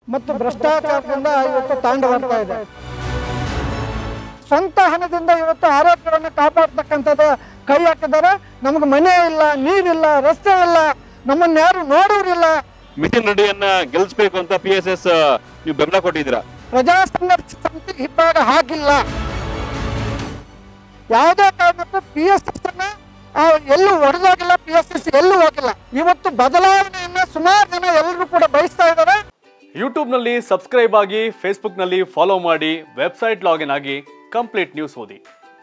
ಮತ್ತು ಭ್ರಷ್ಟಾಚಾರದಿಂದ ಇವತ್ತು ತಾಂಡವಾಡ್ತಾ ಇದೆ ಸ್ವಂತ ಹಣದಿಂದ ಇವತ್ತು ಆರೋಗ್ಯವನ್ನು ಕಾಪಾಡ್ತಕ್ಕಂಥದ್ದು ಕೈ ಹಾಕಿದ್ದಾರೆ ನಮಗೆ ಮನೆ ಇಲ್ಲ ನೀರಿಲ್ಲ ರಸ್ತೆ ಇಲ್ಲ ನಮ್ಮನ್ನ ಯಾರು ನೋಡೋರಿಲ್ಲ ಮಿಥುನ್ ರೆಡ್ಡಿಯನ್ನ ಗೆಲ್ಲಿಸ್ಬೇಕು ಅಂತ ಪಿ ಎಸ್ ಎಸ್ ನೀವು ಬೆಂಬಲ ಕೊಟ್ಟಿದ್ದೀರಾ ಪ್ರಜಾ ಸಂಘರ್ಷ ಸಮಿತಿ ಇಬ್ಬಾಗ ಹಾಕಿಲ್ಲ ಯಾವುದೇ ಕಾರಣಕ್ಕೂ ಪಿ ಎಸ್ ಎಸ್ ಅನ್ನ ಆ, ಎಲ್ಲೂ ಒಡೆದೋಗಿಲ್ಲ ಪಿ ಎಸ್ ಎಸ್ ಎಲ್ಲೂ ಹೋಗಿಲ್ಲ ಇವತ್ತು ಬದಲಾವಣೆಯನ್ನ ಸುಮಾರು ಜನ ಎಲ್ಲರೂ ಕೂಡ ಬಯಸ್ತಾ ಇದ್ದಾರೆ ಯೂಟ್ಯೂಬ್ನಲ್ಲಿ ಸಬ್ಸ್ಕ್ರೈಬ್ ಆಗಿ ಫೇಸ್ಬುಕ್ನಲ್ಲಿ ಫಾಲೋ ಮಾಡಿ ವೆಬ್ಸೈಟ್ ಲಾಗಿನ್ ಆಗಿ ಕಂಪ್ಲೀಟ್ ನ್ಯೂಸ್ ಓದಿ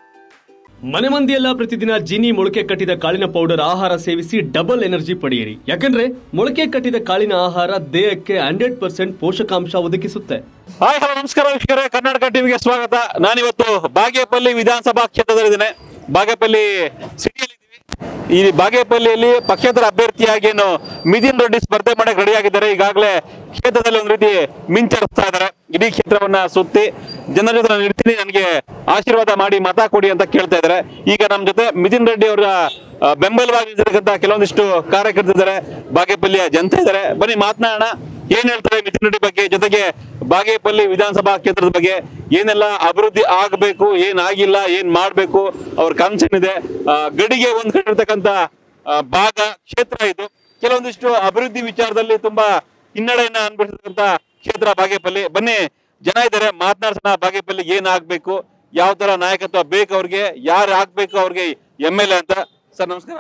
ಮನೆ ಮಂದಿಯೆಲ್ಲ ಪ್ರತಿದಿನ ಜೀನಿ ಮೊಳಕೆ ಕಟ್ಟಿದ ಕಾಳಿನ ಪೌಡರ್ ಆಹಾರ ಸೇವಿಸಿ ಡಬಲ್ ಎನರ್ಜಿ ಪಡೆಯಿರಿ ಯಾಕಂದ್ರೆ ಮೊಳಕೆ ಕಟ್ಟಿದ ಕಾಳಿನ ಆಹಾರ ದೇಹಕ್ಕೆ ಹಂಡ್ರೆಡ್ ಪರ್ಸೆಂಟ್ ಪೋಷಕಾಂಶ ಒದಗಿಸುತ್ತೆ ಹಾಯ್ ಹಲೋ ನಮಸ್ಕಾರ ವೀಕ್ಷಕರೇ ಕರ್ನಾಟಕ ಟಿವಿಗೆ ಸ್ವಾಗತ ನಾನಿವತ್ತು ಬಾಗೇಪಲ್ಲಿ ವಿಧಾನಸಭಾ ಕ್ಷೇತ್ರದಲ್ಲಿದ್ದೇನೆ ಬಾಗೇಪಲ್ಲಿ ಸಿಟಿಯಲ್ಲಿ ಈ ಬಾಗೇಪಲ್ಲಿಯಲ್ಲಿ ಪಕ್ಷೇತರ ಅಭ್ಯರ್ಥಿಯಾಗಿ ಏನು ಮಿಥಿನ್ ರೆಡ್ಡಿ ಸ್ಪರ್ಧೆ ಮಾಡಕ್ಕೆ ರೆಡಿ ಆಗಿದ್ದಾರೆ ಈಗಾಗಲೇ ಕ್ಷೇತ್ರದಲ್ಲಿ ಒಂದು ರೀತಿ ಮಿಂಚರಿಸ್ತಾ ಇದ್ದಾರೆ ಇಡೀ ಕ್ಷೇತ್ರವನ್ನ ಸುತ್ತಿ ಜನರ ಜೊತೆ ನಾನು ಇರ್ತೀನಿ ನನಗೆ ಆಶೀರ್ವಾದ ಮಾಡಿ ಮತ ಕೊಡಿ ಅಂತ ಕೇಳ್ತಾ ಇದ್ದಾರೆ ಈಗ ನಮ್ಮ ಜೊತೆ ಮಿಥಿನ್ ರೆಡ್ಡಿ ಅವರ ಆ, ಬೆಂಬಲವಾಗಿರ್ತಕ್ಕಂಥ ಕೆಲವೊಂದಿಷ್ಟು ಕಾರ್ಯಕರ್ತರಿದ್ದಾರೆ ಬಾಗೇಪಲ್ಲಿಯ ಜನತೆ ಇದ್ದಾರೆ ಬನ್ನಿ ಮಾತನಾಡೋಣ ಏನ್ ಹೇಳ್ತಾರೆ ಮಿಥುನ್ ರೆಡ್ಡಿ ಬಗ್ಗೆ ಜೊತೆಗೆ ಬಾಗೇಪಲ್ಲಿ ವಿಧಾನಸಭಾ ಕ್ಷೇತ್ರದ ಬಗ್ಗೆ ಏನೆಲ್ಲ ಅಭಿವೃದ್ಧಿ ಆಗಬೇಕು ಏನ್ ಆಗಿಲ್ಲ ಏನ್ ಮಾಡ್ಬೇಕು ಅವ್ರ ಕನ್ಸೇನಿದೆ ಆ, ಗಡಿಗೆ ಒಂದ್ ಕಡೆ ಇರ್ತಕ್ಕಂಥ ಆ, ಭಾಗ ಕ್ಷೇತ್ರ ಇದು ಕೆಲವೊಂದಿಷ್ಟು ಅಭಿವೃದ್ಧಿ ವಿಚಾರದಲ್ಲಿ ತುಂಬಾ ಹಿನ್ನಡೆಯನ್ನ ಅನ್ಬಿಟ್ಟಿರ್ತಕ್ಕಂಥ ಕ್ಷೇತ್ರ ಬಾಗೇಪಲ್ಲಿ ಬನ್ನಿ ಜನ ಇದ್ದಾರೆ ಮಾತನಾಡ್ಸೋಣ ಬಾಗೇಪಲ್ಲಿ ಏನ್ ಆಗ್ಬೇಕು ಯಾವ ತರ ನಾಯಕತ್ವ ಬೇಕು ಅವ್ರಿಗೆ ಯಾರು ಆಗ್ಬೇಕು ಅವ್ರಿಗೆ ಎಮ್ ಎಲ್ ಎ ಅಂತ ಸರ್ ನಮಸ್ಕಾರ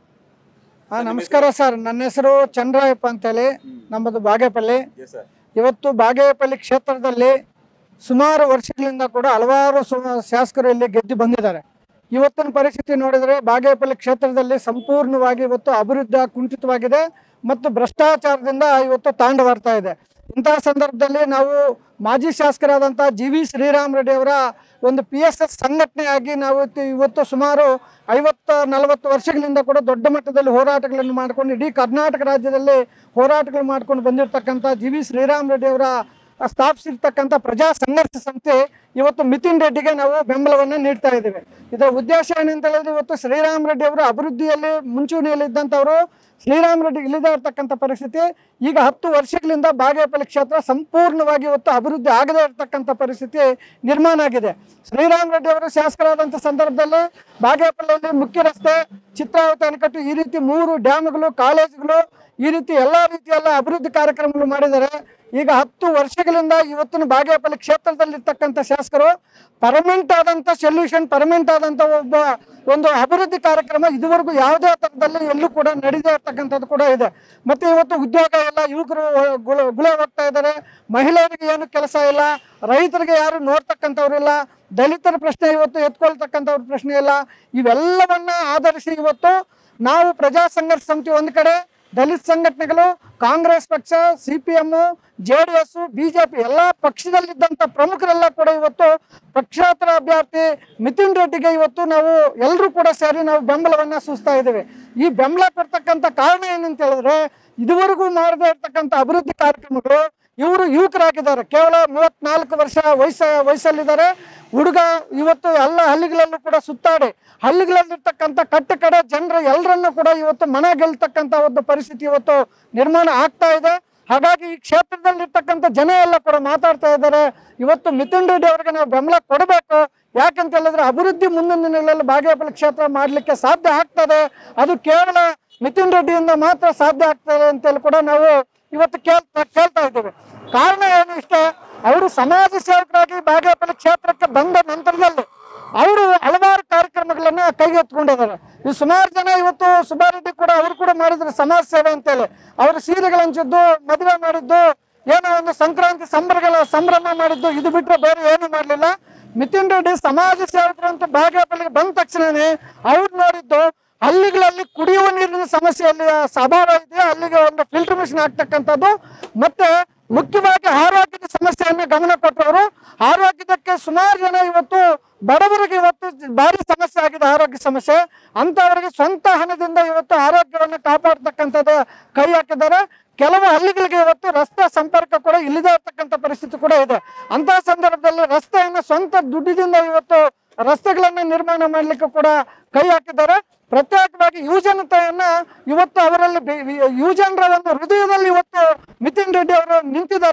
ಹಾ ನಮಸ್ಕಾರ ಸರ್ ನನ್ನ ಹೆಸರು ಚಂದ್ರಾಯಪ್ಪ ಅಂತೇಳಿ ನಮ್ಮದು ಬಾಗೇಪಲ್ಲಿ ಇವತ್ತು ಬಾಗೇಪಲ್ಲಿ ಕ್ಷೇತ್ರದಲ್ಲಿ ಸುಮಾರು ವರ್ಷಗಳಿಂದ ಕೂಡ ಹಲವಾರು ಸು- ಶಾಸಕರು ಇಲ್ಲಿ ಗೆದ್ದು ಬಂದಿದ್ದಾರೆ ಇವತ್ತಿನ ಪರಿಸ್ಥಿತಿ ನೋಡಿದರೆ ಬಾಗೇಪಲ್ಲಿ ಕ್ಷೇತ್ರದಲ್ಲಿ ಸಂಪೂರ್ಣವಾಗಿ ಇವತ್ತು ಅಭಿವೃದ್ಧಿ ಕುಂಠಿತವಾಗಿದೆ ಮತ್ತು ಭ್ರಷ್ಟಾಚಾರದಿಂದ ಇವತ್ತು ತಾಂಡವಾಡ್ತಾ ಇದೆ ಇಂತಹ ಸಂದರ್ಭದಲ್ಲಿ ನಾವು ಮಾಜಿ ಶಾಸಕರಾದಂಥ ಜಿ ವಿ ಶ್ರೀರಾಮ್ ರೆಡ್ಡಿ ಅವರ ಒಂದು ಪಿ ಎಸ್ ಎಸ್ ಸಂಘಟನೆಯಾಗಿ ನಾವು ಇವತ್ತು- ಇವತ್ತು ಸುಮಾರು ಐವತ್ತು ನಲವತ್ತು ವರ್ಷಗಳಿಂದ ಕೂಡ ದೊಡ್ಡ ಮಟ್ಟದಲ್ಲಿ ಹೋರಾಟಗಳನ್ನು ಮಾಡಿಕೊಂಡು ಇಡೀ ಕರ್ನಾಟಕ ರಾಜ್ಯದಲ್ಲಿ ಹೋರಾಟಗಳು ಮಾಡ್ಕೊಂಡು ಬಂದಿರತಕ್ಕಂಥ ಜಿ ವಿ ಶ್ರೀರಾಮ್ ರೆಡ್ಡಿ ಅವರ ಸ್ಥಾಪಿಸಿರ್ತಕ್ಕಂಥ ಪ್ರಜಾ ಸಂಘರ್ಷ ಸಂಸ್ಥೆ ಇವತ್ತು ಮಿಥುನ್ ರೆಡ್ಡಿಗೆ ನಾವು ಬೆಂಬಲವನ್ನು ನೀಡ್ತಾ ಇದ್ದೇವೆ ಇದರ ಉದ್ದೇಶ ಏನಂತ ಹೇಳಿದ್ರೆ ಇವತ್ತು ಶ್ರೀರಾಮ್ ರೆಡ್ಡಿ ಅವರು ಅಭಿವೃದ್ಧಿಯಲ್ಲಿ ಮುಂಚೂಣಿಯಲ್ಲಿ ಇದ್ದಂಥವರು ಶ್ರೀರಾಮ್ ರೆಡ್ಡಿ ಇಳಿದೇ ಇರತಕ್ಕಂಥ ಪರಿಸ್ಥಿತಿ ಈಗ ಹತ್ತು ವರ್ಷಗಳಿಂದ ಬಾಗೇಪಲ್ಲಿ ಕ್ಷೇತ್ರ ಸಂಪೂರ್ಣವಾಗಿ ಇವತ್ತು ಅಭಿವೃದ್ಧಿ ಆಗದೇ ಇರತಕ್ಕಂಥ ಪರಿಸ್ಥಿತಿ ನಿರ್ಮಾಣ ಆಗಿದೆ ಶ್ರೀರಾಮ್ ರೆಡ್ಡಿ ಅವರು ಶಾಸಕರಾದಂಥ ಸಂದರ್ಭದಲ್ಲಿ ಬಾಗೇಪಲ್ಲಿಯಲ್ಲಿ ಮುಖ್ಯ ರಸ್ತೆ ಚಿತ್ರಾವತಿ ಅಣೆಕಟ್ಟು ಈ ರೀತಿ ಮೂರು ಡ್ಯಾಮ್ಗಳು ಕಾಲೇಜುಗಳು ಈ ರೀತಿ ಎಲ್ಲ ರೀತಿಯೆಲ್ಲ ಅಭಿವೃದ್ಧಿ ಕಾರ್ಯಕ್ರಮಗಳು ಮಾಡಿದ್ದಾರೆ ಈಗ ಹತ್ತು ವರ್ಷಗಳಿಂದ ಇವತ್ತಿನ ಬಾಗೇಪಲ್ಲಿ ಕ್ಷೇತ್ರದಲ್ಲಿರ್ತಕ್ಕಂಥ ಶಾಸಕರು ಪರ್ಮನೆಂಟ್ ಆದಂಥ ಸೊಲ್ಯೂಷನ್ ಪರ್ಮನೆಂಟ್ ಆದಂಥ ಒಬ್ಬ ಒಂದು ಅಭಿವೃದ್ಧಿ ಕಾರ್ಯಕ್ರಮ ಇದುವರೆಗೂ ಯಾವುದೇ ಥರದಲ್ಲಿ ಎಲ್ಲೂ ಕೂಡ ನಡೀದೇ ಇರ್ತಕ್ಕಂಥದ್ದು ಕೂಡ ಇದೆ ಮತ್ತೆ ಇವತ್ತು ಉದ್ಯೋಗ ಎಲ್ಲ ಯುವಕರು ಗುಳ ಗುಳೆ ಹೋಗ್ತಾ ಇದ್ದಾರೆ ಮಹಿಳೆಯರಿಗೆ ಏನು ಕೆಲಸ ಇಲ್ಲ ರೈತರಿಗೆ ಯಾರು ನೋಡ್ತಕ್ಕಂಥವ್ರಿಲ್ಲ ದಲಿತರ ಪ್ರಶ್ನೆ ಇವತ್ತು ಎತ್ಕೊಳ್ತಕ್ಕಂಥವ್ರ ಪ್ರಶ್ನೆ ಇಲ್ಲ ಇವೆಲ್ಲವನ್ನ ಆಧರಿಸಿ ಇವತ್ತು ನಾವು ಪ್ರಜಾ ಸಂಘರ್ಷ ಸಮಿತಿ ಒಂದು ಕಡೆ ದಲಿತ ಸಂಘಟನೆಗಳು ಕಾಂಗ್ರೆಸ್ ಪಕ್ಷ C P M J D S BJP ಎಲ್ಲ ಪಕ್ಷದಲ್ಲಿದ್ದಂಥ ಪ್ರಮುಖರೆಲ್ಲ ಕೂಡ ಇವತ್ತು ಪಕ್ಷೇತರ ಅಭ್ಯರ್ಥಿ ಮಿಥುನ್ ರೆಡ್ಡಿಗೆ ಇವತ್ತು ನಾವು ಎಲ್ಲರೂ ಕೂಡ ಸೇರಿ ನಾವು ಬೆಂಬಲವನ್ನ ಸೂಚಿಸ್ತಾ ಇದ್ದೇವೆ ಈ ಬೆಂಬಲ ಕೊಡ್ತಕ್ಕಂಥ ಕಾರಣ ಏನಂತ ಹೇಳಿದ್ರೆ ಇದುವರೆಗೂ ಮಾಡದೇ ಇರ್ತಕ್ಕಂಥ ಅಭಿವೃದ್ಧಿ ಕಾರ್ಯಕ್ರಮಗಳು ಇವರು ಯುವಕರಾಗಿದ್ದಾರೆ ಕೇವಲ ಮೂವತ್ನಾಲ್ಕು ವರ್ಷ ವಯಸ್ಸ ವಯಸ್ಸಲ್ಲಿದ್ದಾರೆ ಹುಡುಗ ಇವತ್ತು ಎಲ್ಲ ಹಳ್ಳಿಗಳಲ್ಲೂ ಕೂಡ ಸುತ್ತಾಡಿ ಹಳ್ಳಿಗಳಲ್ಲಿರ್ತಕ್ಕಂಥ ಕಟ್ಟ ಕಡೆ ಜನರ ಎಲ್ಲರನ್ನು ಕೂಡ ಇವತ್ತು ಮನ ಗೆಲ್ತಕ್ಕಂಥ ಒಂದು ಪರಿಸ್ಥಿತಿ ಇವತ್ತು ನಿರ್ಮಾಣ ಆಗ್ತಾ ಇದೆ ಹಾಗಾಗಿ ಈ ಕ್ಷೇತ್ರದಲ್ಲಿರ್ತಕ್ಕಂಥ ಜನ ಎಲ್ಲ ಕೂಡ ಮಾತಾಡ್ತಾ ಇದ್ದಾರೆ ಇವತ್ತು ಮಿಥುನ್ ರೆಡ್ಡಿ ಅವರಿಗೆ ನಾವು ಬೆಂಬಲ ಕೊಡಬೇಕು ಯಾಕಂತ ಹೇಳಿದ್ರೆ ಅಭಿವೃದ್ಧಿ ಮುಂದಿನ ದಿನಗಳಲ್ಲಿ ಬಾಗೇಪಲ್ಲಿ ಕ್ಷೇತ್ರ ಮಾಡಲಿಕ್ಕೆ ಸಾಧ್ಯ ಆಗ್ತದೆ ಅದು ಕೇವಲ ಮಿಥುನ್ ರೆಡ್ಡಿಯಿಂದ ಮಾತ್ರ ಸಾಧ್ಯ ಆಗ್ತದೆ ಅಂತೇಳಿ ಕೂಡ ನಾವು ಇವತ್ತು ಕೇಳ್ತಾ ಕೇಳ್ತಾ ಇದ್ದೇವೆ ಕಾರಣ ಏನು ಇಷ್ಟ ಅವರು ಸಮಾಜ ಸೇವಕರಾಗಿ ಬಾಗೇಪಲ್ಲಿ ಕ್ಷೇತ್ರಕ್ಕೆ ಬಂದ ನಂತರದಲ್ಲಿ ಅವರು ಹಲವಾರು ಕಾರ್ಯಕ್ರಮಗಳನ್ನ ಕೈಗೆತ್ಕೊಂಡಿದ್ದಾರೆ ಈ ಸುಮಾರು ಜನ ಇವತ್ತು ಸುಬ್ಬಾರೆಡ್ಡಿ ಕೂಡ ಅವರು ಕೂಡ ಮಾಡಿದ್ರು ಸಮಾಜ ಸೇವೆ ಅಂತೇಳಿ ಅವರು ಸೀರೆಗಳು ಹಂಚಿದ್ದು ಮದುವೆ ಮಾಡಿದ್ದು ಏನೋ ಒಂದು ಸಂಕ್ರಾಂತಿ ಸಂಭ್ರಗಳ ಸಂಭ್ರಮ ಮಾಡಿದ್ದು ಇದು ಬಿಟ್ಟರೆ ಬೇರೆ ಏನು ಮಾಡಲಿಲ್ಲ ಮಿಥುನ್ ರೆಡ್ಡಿ ಸಮಾಜ ಸೇವಕರು ಅಂತ ಬಾಗೇಪಲ್ಲಿಗೆ ಬಂದ ತಕ್ಷಣನೇ ಅವ್ರು ನೋಡಿದ್ದು ಹಳ್ಳಿಗಳಲ್ಲಿ ಕುಡಿಯುವ ನೀರಿನ ಸಮಸ್ಯೆಯಲ್ಲಿ ಅಭಾವ ಇದೆ ಅಲ್ಲಿಗೆ ಒಂದು ಫಿಲ್ಟರ್ ಮಿಷನ್ ಆಗ್ತಕ್ಕಂಥದ್ದು ಮತ್ತೆ ಮುಖ್ಯವಾಗಿ ಆರೋಗ್ಯದ ಸಮಸ್ಯೆಯನ್ನ ಗಮನ ಕೊಟ್ಟವರು ಆರೋಗ್ಯದಕ್ಕೆ ಸುಮಾರು ಜನ ಇವತ್ತು ಬಡವರಿಗೆ ಇವತ್ತು ಭಾರಿ ಸಮಸ್ಯೆ ಆಗಿದೆ ಆರೋಗ್ಯ ಸಮಸ್ಯೆ ಅಂತವರಿಗೆ ಸ್ವಂತ ಹಣದಿಂದ ಇವತ್ತು ಆರೋಗ್ಯವನ್ನು ಕಾಪಾಡ್ತಕ್ಕಂಥದ್ದು ಕೈ ಹಾಕಿದ್ದಾರೆ ಕೆಲವು ಹಳ್ಳಿಗಳಿಗೆ ಇವತ್ತು ರಸ್ತೆ ಸಂಪರ್ಕ ಕೂಡ ಇಲ್ಲದೆ ಇರ್ತಕ್ಕಂಥ ಪರಿಸ್ಥಿತಿ ಕೂಡ ಇದೆ ಅಂತಹ ಸಂದರ್ಭದಲ್ಲಿ ರಸ್ತೆಯನ್ನು ಸ್ವಂತ ದುಡ್ಡಿನಿಂದ ಇವತ್ತು ರಸ್ತೆಗಳನ್ನ ನಿರ್ಮಾಣ ಮಾಡಲಿಕ್ಕೆ ಕೂಡ ಕೈ ಹಾಕಿದ್ದಾರೆ ಪ್ರತ್ಯೇಕವಾಗಿ ಯುವಜನತೆಯನ್ನ ಇವತ್ತು ಅವರಲ್ಲಿ ಬೆ- ಯುವಜನರ ಒಂದು ಹೃದಯದಲ್ಲಿ ಇವತ್ತು ಮಿಥುನ್ ರೆಡ್ಡಿ ಅವರು ನಿಂತಿದ್ದಾರೆ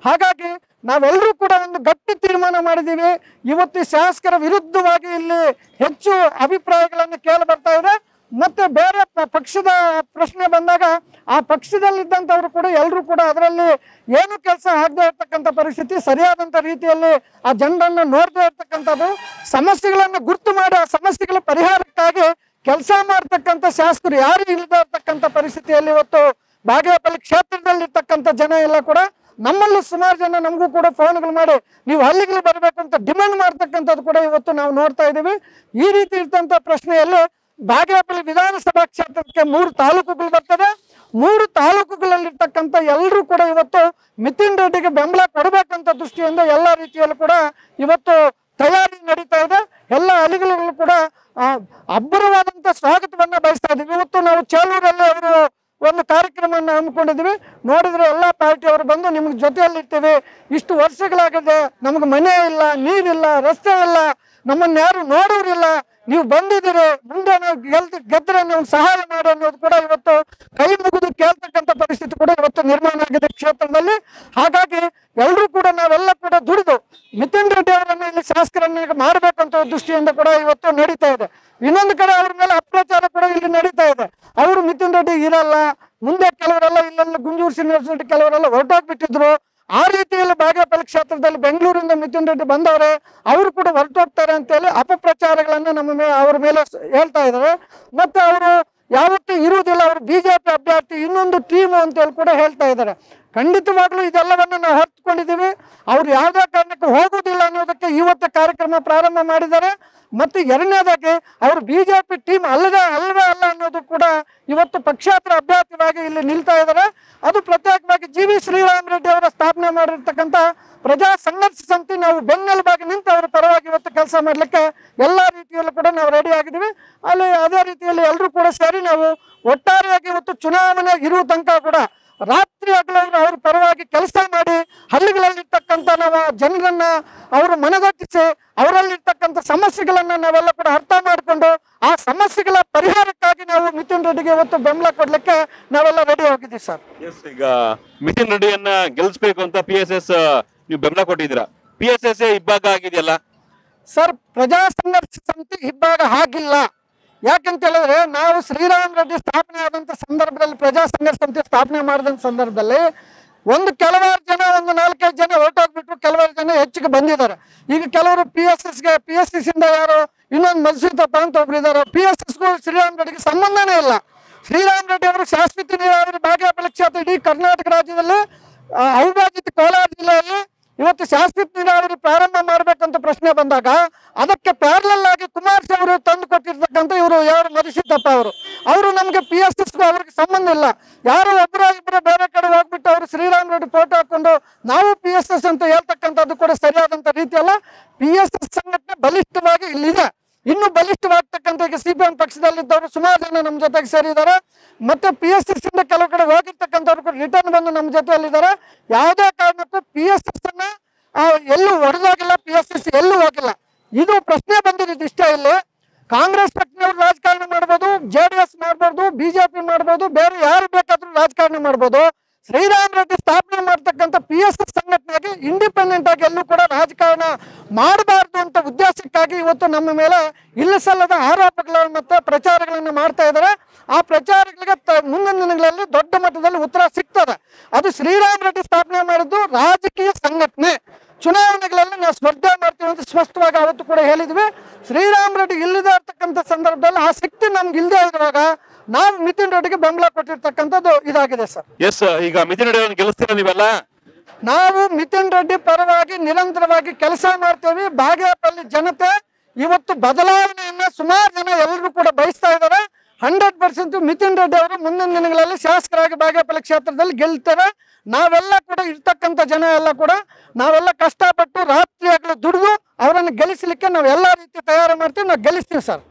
ಹಾಗಾಗಿ ನಾವೆಲ್ಲರೂ ಕೂಡ ಒಂದು ಗಟ್ಟಿ ತೀರ್ಮಾನ ಮಾಡಿದ್ದೀವಿ ಇವತ್ತು ಈ ಶಾಸಕರ ವಿರುದ್ಧವಾಗಿ ಇಲ್ಲಿ ಹೆಚ್ಚು ಅಭಿಪ್ರಾಯಗಳನ್ನು ಕೇಳಿ ಬರ್ತಾ ಇದೆ ಮತ್ತೆ ಬೇರೆ ಪ- ಪಕ್ಷದ ಪ್ರಶ್ನೆ ಬಂದಾಗ ಆ ಪಕ್ಷದಲ್ಲಿದ್ದಂಥವ್ರು ಕೂಡ ಎಲ್ಲರೂ ಕೂಡ ಅದರಲ್ಲಿ ಏನು ಕೆಲಸ ಆಗದೆ ಇರ್ತಕ್ಕಂಥ ಪರಿಸ್ಥಿತಿ ಸರಿಯಾದಂಥ ರೀತಿಯಲ್ಲಿ ಆ ಜನರನ್ನು ನೋಡದೇ ಇರ್ತಕ್ಕಂಥದ್ದು ಸಮಸ್ಯೆಗಳನ್ನು ಗುರ್ತು ಮಾಡಿ ಆ ಸಮಸ್ಯೆಗಳ ಪರಿಹಾರಕ್ಕಾಗಿ ಕೆಲಸ ಮಾಡ್ತಕ್ಕಂಥ ಶಾಸಕರು ಯಾರು ಇಲ್ಲದೆ ಇರ್ತಕ್ಕಂಥ ಪರಿಸ್ಥಿತಿಯಲ್ಲಿ ಇವತ್ತು ಬಾಗೇಪಲ್ಲಿ ಕ್ಷೇತ್ರದಲ್ಲಿರ್ತಕ್ಕಂಥ ಜನ ಎಲ್ಲ ಕೂಡ ನಮ್ಮಲ್ಲೂ ಸುಮಾರು ಜನ ನಮಗೂ ಕೂಡ ಫೋನ್ಗಳು ಮಾಡಿ ನೀವು ಹಳ್ಳಿಗಳು ಬರಬೇಕು ಅಂತ ಡಿಮ್ಯಾಂಡ್ ಮಾಡ್ತಕ್ಕಂಥದ್ದು ಕೂಡ ಇವತ್ತು ನಾವು ನೋಡ್ತಾ ಇದ್ದೀವಿ ಈ ರೀತಿ ಇರ್ತಂಥ ಪ್ರಶ್ನೆಯಲ್ಲಿ ಬಾಗೇಪಲ್ಲಿ ವಿಧಾನಸಭಾ ಕ್ಷೇತ್ರಕ್ಕೆ ಮೂರು ತಾಲೂಕುಗಳು ಬರ್ತದೆ ಮೂರು ತಾಲೂಕುಗಳಲ್ಲಿರ್ತಕ್ಕಂಥ ಎಲ್ಲರೂ ಕೂಡ ಇವತ್ತು ಮಿತಿನ್ ರೆಡ್ಡಿಗೆ ಬೆಂಬಲ ಕೊಡಬೇಕಂತ ದೃಷ್ಟಿಯಿಂದ ಎಲ್ಲ ರೀತಿಯಲ್ಲೂ ಕೂಡ ಇವತ್ತು ತಯಾರಿ ನಡೀತಾ ಇದೆ ಎಲ್ಲ ಹಳ್ಳಿಗಳು ಕೂಡ ಆ, ಅಬ್ಬರವಾದಂತ ಸ್ವಾಗತವನ್ನ ಬಯಸ್ತಾ ಇದ್ದೀವಿ ಇವತ್ತು ನಾವು ಚೇಲೂರಲ್ಲಿ ಅವರು ಒಂದು ಕಾರ್ಯಕ್ರಮವನ್ನು ಹಮ್ಮಿಕೊಂಡಿದ್ವಿ ನೋಡಿದ್ರೆ ಎಲ್ಲ ಪಾರ್ಟಿಯವರು ಬಂದು ನಿಮ್ಗೆ ಜೊತೆಯಲ್ಲಿರ್ತೀವಿ ಇಷ್ಟು ವರ್ಷಗಳಾಗಿದೆ ನಮಗೆ ಮನೆ ಇಲ್ಲ ನೀರಿಲ್ಲ ರಸ್ತೆ ಇಲ್ಲ ನಮ್ಮನ್ನ ಯಾರು ನೋಡೋರಿಲ್ಲ ನೀವು ಬಂದಿದ್ದೀರಿ ಮುಂದೆ ನಾವು ಗೆಲ್ತ ಗೆದ್ರೆ ನೀವು ಸಹಾಯ ಮಾಡಿ ಅನ್ನೋದು ಕೂಡ ಇವತ್ತು ಕೈ ಮುಗಿದು ಕೇಳ್ತಕ್ಕಂಥ ಪರಿಸ್ಥಿತಿ ಕೂಡ ಇವತ್ತು ನಿರ್ಮಾಣ ಆಗಿದೆ ಕ್ಷೇತ್ರದಲ್ಲಿ ಹಾಗಾಗಿ ಎಲ್ಲರೂ ಕೂಡ ನಾವೆಲ್ಲ ಕೂಡ ದುಡಿದು ಮಿಥುನ್ ರೆಡ್ಡಿ ಅವರನ್ನು ಇಲ್ಲಿ ಶಾಸಕರನ್ನ ಮಾಡಬೇಕಂತ ದೃಷ್ಟಿಯಿಂದ ಕೂಡ ಇವತ್ತು ನಡೀತಾ ಇದೆ ಇನ್ನೊಂದು ಕಡೆ ಅವ್ರ ಮೇಲೆ ಅಪ್ರಚಾರ ಕೂಡ ಇಲ್ಲಿ ನಡೀತಾ ಇದೆ ಅವರು ಮಿಥುನ್ ರೆಡ್ಡಿ ಇರಲ್ಲ ಮುಂದೆ ಕೆಲವರೆಲ್ಲ ಇಲ್ಲೆಲ್ಲ ಗುಂಜೂರು ಯೂನಿವರ್ಸಿಟಿ ಕೆಲವರೆಲ್ಲ ಹೊರಟೋಗ್ಬಿಟ್ಟಿದ್ರು ಆ ರೀತಿಯಲ್ಲಿ ಬಾಗೇಪಲ್ಲಿ ಕ್ಷೇತ್ರದಲ್ಲಿ ಬೆಂಗಳೂರಿಂದ ಮಿಥುನ್ ರೆಡ್ಡಿ ಬಂದವರೆ ಅವರು ಕೂಡ ಹೊರಟೋಗ್ತಾರೆ ಅಂತೇಳಿ ಅಪಪ್ರಚಾರಗಳನ್ನ ನಮ್ಮ ಮೇಲೆ ಅವ್ರ ಮೇಲೆ ಸ- ಹೇಳ್ತಾ ಇದ್ದಾರೆ ಮತ್ತೆ ಅವರು ಯಾವತ್ತೂ ಇರುವುದಿಲ್ಲ ಅವರು ಬಿಜೆಪಿ ಅಭ್ಯರ್ಥಿ ಇನ್ನೊಂದು ಟೀಮು ಅಂತೇಳಿ ಕೂಡ ಹೇಳ್ತಾ ಇದ್ದಾರೆ ಖಂಡಿತವಾಗ್ಲೂ ಇದೆಲ್ಲವನ್ನು ನಾವು ಹೊರತುಕೊಂಡಿದ್ದೀವಿ ಅವ್ರು ಯಾವುದೇ ಕಾರಣಕ್ಕೂ ಹೋಗುವುದಿಲ್ಲ ಅನ್ನೋದಕ್ಕೆ ಇವತ್ತು ಕಾರ್ಯಕ್ರಮ ಪ್ರಾರಂಭ ಮಾಡಿದ್ದಾರೆ ಮತ್ತು ಎರಡನೇದಾಗಿ ಅವರು ಬಿಜೆಪಿ ಟೀಮ್ ಅಲ್ಲದೆ ಅಲ್ಲವೇ ಅಲ್ಲ ಅನ್ನೋದು ಕೂಡ ಇವತ್ತು ಪಕ್ಷಾಂತರ ಅಭ್ಯರ್ಥಿಯಾಗಿ ಇಲ್ಲಿ ನಿಲ್ತಾ ಇದ್ದಾರೆ ಅದು ಪ್ರತ್ಯೇಕವಾಗಿ ಜಿ ವಿ ಶ್ರೀರಾಮ್ ರೆಡ್ಡಿ ಅವರ ಸ್ಥಾಪನೆ ಮಾಡಿರ್ತಕ್ಕಂಥ ಪ್ರಜಾ ಸಂಘರ್ಷ ಸಮಿತಿ ನಾವು ಬೆನ್ನೆಲುಬಾಗಿ ನಿಂತು ಅವರ ಪರವಾಗಿ ಇವತ್ತು ಕೆಲಸ ಮಾಡಲಿಕ್ಕೆ ಎಲ್ಲ ರೀತಿಯಲ್ಲೂ ಕೂಡ ನಾವು ರೆಡಿ ಆಗಿದ್ದೀವಿ ಅಲ್ಲಿ ಅದೇ ರೀತಿಯಲ್ಲಿ ಎಲ್ಲರೂ ಕೂಡ ಸೇರಿ ನಾವು ಒಟ್ಟಾರೆಯಾಗಿ ಇವತ್ತು ಚುನಾವಣೆ ಇರುವ ತನಕ ಕೂಡ ರಾತ್ರಿ ಹಗಲನ್ನು ಅವ್ರ ಪರವಾಗಿ ಕೆಲಸ ಮಾಡಿ ಹಳ್ಳಿಗಳಲ್ಲಿರ್ತಕ್ಕಂಥ ನಾವು ಆ ಜನರನ್ನ ಅವರು ಮನಗಟ್ಟಿಸಿ ಅವರಲ್ಲಿರ್ತಕ್ಕಂಥ ಸಮಸ್ಯೆಗಳನ್ನ ನಾವೆಲ್ಲ ಕೂಡ ಅರ್ಥ ಮಾಡಿಕೊಂಡು ಆ ಸಮಸ್ಯೆಗಳ ಪರಿಹಾರಕ್ಕಾಗಿ ನಾವು ಮಿಥುನ್ ರೆಡ್ಡಿಗೆ ಇವತ್ತು ಬೆಂಬಲ ಕೊಡ್ಲಿಕ್ಕೆ ನಾವೆಲ್ಲ ರೆಡಿ ಹೋಗಿದ್ದೀವಿ ಸರ್ ಎಸ್ ಈಗ ಮಿಥಿನ್ ರೆಡ್ಡಿಯನ್ನ ಗೆಲ್ಲಿಸ್ಬೇಕು ಅಂತ ಪಿ ಎಸ್ ಎಸ್ ನೀವು ಬೆಂಬಲ ಕೊಟ್ಟಿದ್ದೀರಾ ಪಿ ಎಸ್ ಎಸ್ ಇಬ್ಬಾಗ ಆಗಿದೆಯಲ್ಲ ಸರ್ ಪ್ರಜಾ ಸಂಘರ್ಷ ಸಮಿತಿ ಇಬ್ಬಾಗ ಆಗಿಲ್ಲ ಯಾಕಂತ ಹೇಳಿದ್ರೆ ನಾವು ಶ್ರೀರಾಮ್ ರೆಡ್ಡಿ ಸ್ಥಾಪನೆ ಆದಂತ ಸಂದರ್ಭದಲ್ಲಿ ಪ್ರಜಾ ಸಂಘರ್ಷ ಸಮಿತಿ ಸ್ಥಾಪನೆ ಮಾಡಿದಂತ ಸಂದರ್ಭದಲ್ಲಿ ಒಂದು ಕೆಲವಾರು ಜನ ಒಂದು ನಾಲ್ಕೈದು ಜನ ಹೊರಟೋಗ್ಬಿಟ್ರು ಕೆಲವಾರು ಜನ ಹೆಚ್ಚಿಗೆ ಬಂದಿದ್ದಾರೆ ಈಗ ಕೆಲವರು ಪಿ ಎಸ್ ಎಸ್ಗೆ ಪಿ ಎಸ್ ಎಸ್ ಇಂದ ಯಾರು ಇನ್ನೊಂದು ಮಧುಸೂದಪ್ಪ ಅಂತ ಒಬ್ರು ಇದ್ದಾರೆ ಪಿ ಎಸ್ ಎಸ್ಗೂ ಶ್ರೀರಾಮ್ ರೆಡ್ಡಿಗೆ ಸಂಬಂಧನೇ ಇಲ್ಲ ಶ್ರೀರಾಮ್ ರೆಡ್ಡಿ ಅವರು ಶಾಶ್ವತ ನೀರಾವರಿ ಬಾಗೇಪಲ್ಲಿ ಕ್ಷೇತ್ರ ಇಡೀ ಕರ್ನಾಟಕ ರಾಜ್ಯದಲ್ಲಿ ಆ, ಅವಿಭಾಜಿತ ಕೋಲಾರ ಜಿಲ್ಲೆಯಲ್ಲಿ ಇವತ್ತು ಶಾಶ್ವತ ನೀರಾವರಿ ಪ್ರಾರಂಭ ಮಾಡಬೇಕಂತ ಪ್ರಶ್ನೆ ಬಂದಾಗ ಅದಕ್ಕೆ ಪ್ಯಾರಲಲ್ ಆಗಿ ಕುಮಾರಸ್ವಾಮಿ ಅವರು ತಂದು ಕೊಟ್ಟಿರ್ತಕ್ಕಂಥ ಇವರು ಯಾರು ಮಧುಸಿದ್ದಪ್ಪ ಅವರು ಅವರು ನಮಗೆ ಪಿ ಎಸ್ ಎಸ್ಗೂ ಅವ್ರಿಗೆ ಸಂಬಂಧ ಇಲ್ಲ ಯಾರು ಒಬ್ಬರ ಇಬ್ಬರು ಬೇರೆ ಕಡೆ ಹೋಗ್ಬಿಟ್ಟು ಅವರು ಶ್ರೀರಾಮ್ ರೆಡ್ಡಿ ಫೋಟೋ ಹಾಕೊಂಡು ನಾವು ಪಿ ಎಸ್ ಎಸ್ ಅಂತ ಹೇಳ್ತಕ್ಕಂಥದ್ದು ಕೂಡ ಸರಿಯಾದಂಥ ರೀತಿ ಅಲ್ಲ ಪಿ ಎಸ್ ಎಸ್ ಸಂಘಟನೆ ಬಲಿಷ್ಠವಾಗಿ ಇಲ್ಲಿದೆ ಇನ್ನು ಬಲಿಷ್ಠವಾಗ್ತಕ್ಕಂಥ ಈಗ ಸಿ ಪಿ ಎಂ ಪಕ್ಷದಲ್ಲಿದ್ದವರು ಸುಮಾರು ಜನ ನಮ್ಮ ಜೊತೆಗೆ ಸೇರಿದ್ದಾರೆ ಮತ್ತೆ ಪಿ ಎಸ್ ಎಸ್ ಇಂದ ಕೆಲವು ಕಡೆ ಹೋಗಿರ್ತಕ್ಕಂಥವ್ರು ಕೂಡ ರಿಟರ್ನ್ ಬಂದು ನಮ್ಮ ಜೊತೆಯಲ್ಲಿದ್ದಾರೆ ಯಾವುದೇ ಕಾರಣಕ್ಕೂ ಪಿ ಎಸ್ ಎಸ್ ಅನ್ನ ಆ, ಎಲ್ಲೂ ಹೊಡೆದೋಗಿಲ್ಲ ಪಿ ಎಸ್ ಎಸ್ ಎಲ್ಲೂ ಹೋಗಿಲ್ಲ ಇದು ಪ್ರಶ್ನೆ ಬಂದಿದ್ದು ಇಷ್ಟ ಇಲ್ಲಿ ಕಾಂಗ್ರೆಸ್ ಪಕ್ಷದವ್ರು ರಾಜಕಾರಣ ಮಾಡ್ಬೋದು ಜೆ ಡಿ ಎಸ್ ಮಾಡ್ಬೋದು ಬಿಜೆಪಿ ಮಾಡ್ಬೋದು ಬೇರೆ ಯಾರು ಬೇಕಾದ್ರೂ ರಾಜಕಾರಣ ಮಾಡ್ಬೋದು ಶ್ರೀರಾಮ್ ರೆಡ್ಡಿ ಸ್ಥಾಪನೆ ಮಾಡ್ತಕ್ಕಂಥ ಪಿ ಎಸ್ ಎಸ್ ಸಂಘಟನೆಗೆ ಇಂಡಿಪೆಂಡೆಂಟ್ ಆಗಿ ಎಲ್ಲೂ ಕೂಡ ರಾಜಕಾರಣ ಮಾಡಬಾರ್ದು ಅಂತ ಉದ್ದೇಶಕ್ಕಾಗಿ ಇವತ್ತು ನಮ್ಮ ಮೇಲೆ ಇಲ್ಲ ಸಲ್ಲದ ಆರೋಪಗಳು ಮತ್ತೆ ಪ್ರಚಾರಗಳನ್ನು ಮಾಡ್ತಾ ಇದ್ದಾರೆ ಆ ಪ್ರಚಾರಗಳಿಗೆ ತ- ಮುಂದಿನ ದಿನಗಳಲ್ಲಿ ದೊಡ್ಡ ಮಟ್ಟದಲ್ಲಿ ಉತ್ತರ ಸಿಗ್ತದೆ ಅದು ಶ್ರೀರಾಮ್ ರೆಡ್ಡಿ ಸ್ಥಾಪನೆ ಮಾಡಿದ್ದು ರಾಜಕೀಯ ಸಂಘಟನೆ ಚುನಾವಣೆಗಳಲ್ಲಿ ನಾವು ಸ್ಪರ್ಧೆ ಮಾಡ್ತೀವಿ ಅಂತ ಸ್ಪಷ್ಟವಾಗಿ ಅವತ್ತು ಕೂಡ ಹೇಳಿದ್ವಿ ಶ್ರೀರಾಮ್ ರೆಡ್ಡಿ ಇಲ್ಲದೆ ಇರ್ತಕ್ಕಂಥ ಸಂದರ್ಭದಲ್ಲಿ ಆ ಶಕ್ತಿ ನಮ್ಗೆ ಇಲ್ಲದೆ ಇರುವಾಗ ನಾವು ಮಿಥುನ್ ರೆಡ್ಡಿಗೆ ಬೆಂಬಲ ಕೊಟ್ಟಿರ್ತಕ್ಕಂಥದ್ದು ಇದಾಗಿದೆ ಸರ್ ಎಸ್ ಈಗ ಮಿಥಿನ್ ರೆಡ್ಡಿ ಅವ್ರನ್ನ ಗೆಲ್ಲಿಸ್ತೀರಾ ನೀವೆಲ್ಲ ನಾವು ಮಿಥುನ್ ರೆಡ್ಡಿ ಪರವಾಗಿ ನಿರಂತರವಾಗಿ ಕೆಲಸ ಮಾಡ್ತೇವೆ ಬಾಗೇಪಲ್ಲಿ ಜನತೆ ಇವತ್ತು ಬದಲಾವಣೆಯನ್ನ ಸುಮಾರು ಜನ ಎಲ್ಲರೂ ಕೂಡ ಬಯಸ್ತಾ ಇದ್ದಾರೆ ಹಂಡ್ರೆಡ್ ಪರ್ಸೆಂಟ್ ಮಿಥುನ್ ರೆಡ್ಡಿ ಅವರು ಮುಂದಿನ ದಿನಗಳಲ್ಲಿ ಶಾಸಕರಾಗಿ ಬಾಗೇಪಲ್ಲಿ ಕ್ಷೇತ್ರದಲ್ಲಿ ಗೆಲ್ತಾರೆ ನಾವೆಲ್ಲ ಕೂಡ ಇರ್ತಕ್ಕಂಥ ಜನ ಎಲ್ಲ ಕೂಡ ನಾವೆಲ್ಲ ಕಷ್ಟಪಟ್ಟು ರಾತ್ರಿ ಆಗಲು ದುಡಿದು ಅವರನ್ನು ಗೆಲ್ಲಿಸಲಿಕ್ಕೆ ನಾವು ಎಲ್ಲ ರೀತಿ ತಯಾರು ಮಾಡ್ತೀವಿ ನಾವು ಗೆಲ್ಲಿಸ್ತೀವಿ ಸರ್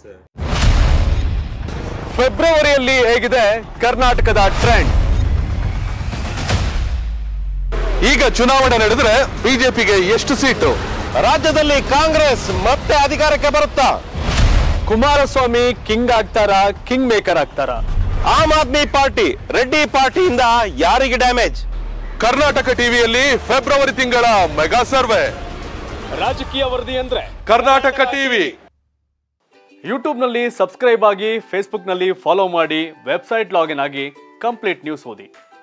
ಫೆಬ್ರವರಿಯಲ್ಲಿ ಹೇಗಿದೆ ಕರ್ನಾಟಕದ ಟ್ರೆಂಡ್ ಈಗ ಚುನಾವಣೆ ನಡೆದ್ರೆ ಬಿಜೆಪಿಗೆ ಎಷ್ಟು ಸೀಟು ರಾಜ್ಯದಲ್ಲಿ ಕಾಂಗ್ರೆಸ್ ಮತ್ತೆ ಅಧಿಕಾರಕ್ಕೆ ಬರುತ್ತಾ ಕುಮಾರಸ್ವಾಮಿ ಕಿಂಗ್ ಆಗ್ತಾರಾ ಕಿಂಗ್ ಮೇಕರ್ ಆಗ್ತಾರಾ ಆಮ್ ಆದ್ಮಿ ಪಾರ್ಟಿ ರೆಡ್ಡಿ ಪಾರ್ಟಿಯಿಂದ ಯಾರಿಗೆ ಡ್ಯಾಮೇಜ್ ಕರ್ನಾಟಕ ಟಿವಿಯಲ್ಲಿ ಫೆಬ್ರವರಿ ತಿಂಗಳ ಮೆಗಾ ಸರ್ವೆ ರಾಜಕೀಯ ವರದಿ ಅಂದ್ರೆ ಕರ್ನಾಟಕ ಟಿವಿ ಯೂಟ್ಯೂಬ್ನಲ್ಲಿ ಸಬ್ಸ್ಕ್ರೈಬ್ ಆಗಿ ಫೇಸ್ಬುಕ್ನಲ್ಲಿ ಫಾಲೋ ಮಾಡಿ ವೆಬ್ಸೈಟ್ ಲಾಗಿನ್ ಆಗಿ ಕಂಪ್ಲೀಟ್ ನ್ಯೂಸ್ ಓದಿ